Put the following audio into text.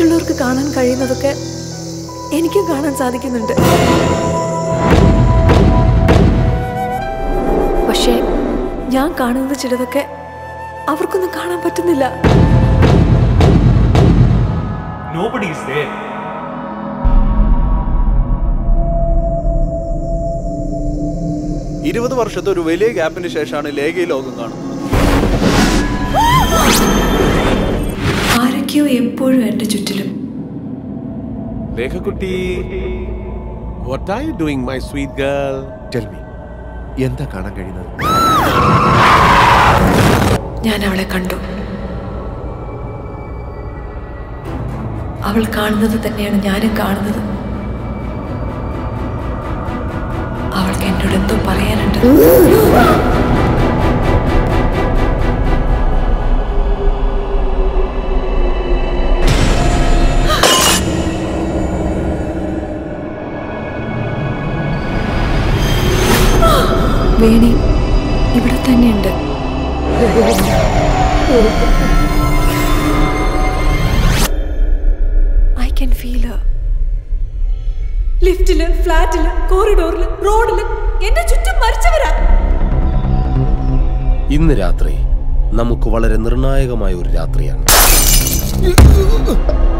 മറ്റുള്ളവർക്ക് കാണാൻ കഴിയുന്നതൊക്കെ എനിക്കും കാണാൻ സാധിക്കുന്നുണ്ട് പക്ഷേ ഞാൻ കാണുന്നത് ചിലതൊക്കെ അവർക്കൊന്നും കാണാൻ പറ്റുന്നില്ല Nobody is there. ഇരുപത് വർഷത്തെ ഒരു വലിയ ഗ്യാപ്പിന് ശേഷമാണ് ലേഖ ഈ ലോകം കാണുന്നത് ആരൊക്കെയോ എപ്പോഴും എൻ്റെ ചുറ്റിലും ലേഖക്കുട്ടി what are you doing my sweet girl tell me എന്താ കാണാൻ കഴിയുന്നത് ഞാൻ അവളെ കണ്ടു അവൾ കാണുന്നത് തന്നെയാണ് ഞാനും കാണുന്നത് അവൾക്ക് എന്നോട് എന്തോ പറയാനുണ്ട് വേണി ഇവിടെ തന്നെയുണ്ട് ഐ ക്യാൻ ഫീൽ ലിഫ്റ്റില് ഫ്ലാറ്റില് കോറിഡോറില് റോഡില് എന്റെ ചുറ്റും മരിച്ചവരാ ഇന്ന് രാത്രി നമുക്ക് വളരെ നിർണായകമായ ഒരു രാത്രിയാണ്